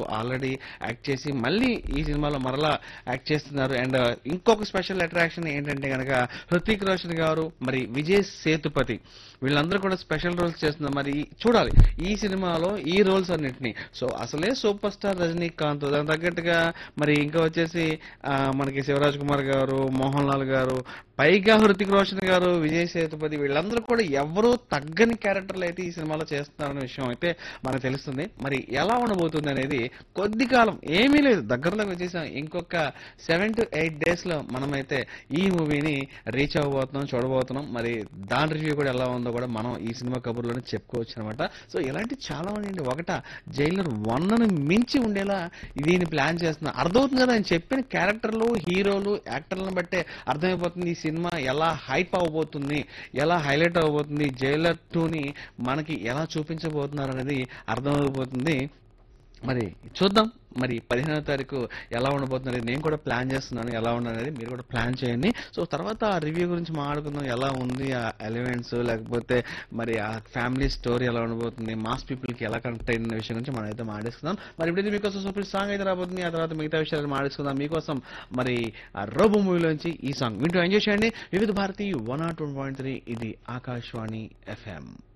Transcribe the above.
already act చేసి మళ్ళీ ఈ సినిమాలో మరలా యాక్ట్ చేస్తున్నారు అండ్ ఇంకొక స్పెషల్ అట్రాక్షన్ ఏంటంటే కనుక హృతిక్ రోషన్ గారు మరి విజయ్ సేతుపతి వీళ్ళందరూ కూడా స్పెషల్ రోల్స్ చేస్తున్నారు మరి చూడాలి ఈ సినిమాలో ఈ రోల్స్ అన్నిటిని సో అసలే సూపర్ స్టార్ రజనీకాంత్ దానికి తగ్గట్టుగా మరి ఇంకా వచ్చేసి ఆ, మనకి శివరాజ్ కుమార్ గారు మోహన్ లాల్ గారు పైగా హృతిక్ రోషన్ గారు విజయ్ సేతుపతి వీళ్ళందరూ కూడా ఎవరూ తగ్గని క్యారెక్టర్లు అయితే ఈ సినిమాలో చేస్తున్నారనే విషయం అయితే మనకు తెలుస్తుంది మరి ఎలా ఉండబోతుంది అనేది కొద్ది కాలం ఏమీ లేదు దగ్గరలోకి వచ్చేసాం ఇంకొక సెవెన్ టు ఎయిట్ డేస్ లో మనమైతే ఈ మూవీని రీచ్ అవ్వబోతున్నాం చూడబోతున్నాం మరి దాని రివ్యూ కూడా ఎలా ఉందో కూడా మనం ఈ సినిమా కబుర్లోనే చెప్పుకోవచ్చు అనమాట సో ఇలాంటి చాలా మంది అండి ఒకట జైలర్ వన్ ను మించి ఉండేలా దీన్ని ప్లాన్ చేస్తున్నా అర్థమవుతుంది కదా నేను చెప్పిన క్యారెక్టర్లు హీరోలు యాక్టర్లను బట్టే అర్థమైపోతుంది ఈ సినిమా ఎలా హైప్ అవ్వబోతుంది ఎలా హైలైట్ అవ్వబోతుంది జైలర్ టూని మనకి ఎలా చూపించబోతున్నారు అనేది అర్థమైపోతుంది మరి చూద్దాం మరి పదిహేనవ తారీఖు ఎలా ఉండబోతుంది నేను కూడా ప్లాన్ చేస్తున్నాను ఎలా ఉండనేది మీరు కూడా ప్లాన్ చేయండి సో తర్వాత ఆ రివ్యూ గురించి మాట్లాడుకుందాం ఎలా ఉంది ఆ ఎలిమెంట్స్ లేకపోతే మరి ఆ ఫ్యామిలీ స్టోరీ ఎలా ఉండబోతుంది మాస్ పీపుల్ కి ఎలా కనెక్ట్ అయిన విషయం గురించి మనం అయితే మాట్లాడుకుందాం మరి ఇప్పుడు మీకోసం సూపర్ సాంగ్ అయితే రాబోతుంది ఆ తర్వాత మిగతా విషయాలు మాట్లాడుకుందాం మీకోసం మరి ఆ రోబో మూవీలోంచి ఈ సాంగ్ వింటూ ఎంజాయ్ చేయండి Vividh Bharati one naught one point three ఇది ఆకాశవాణి ఎఫ్ఎం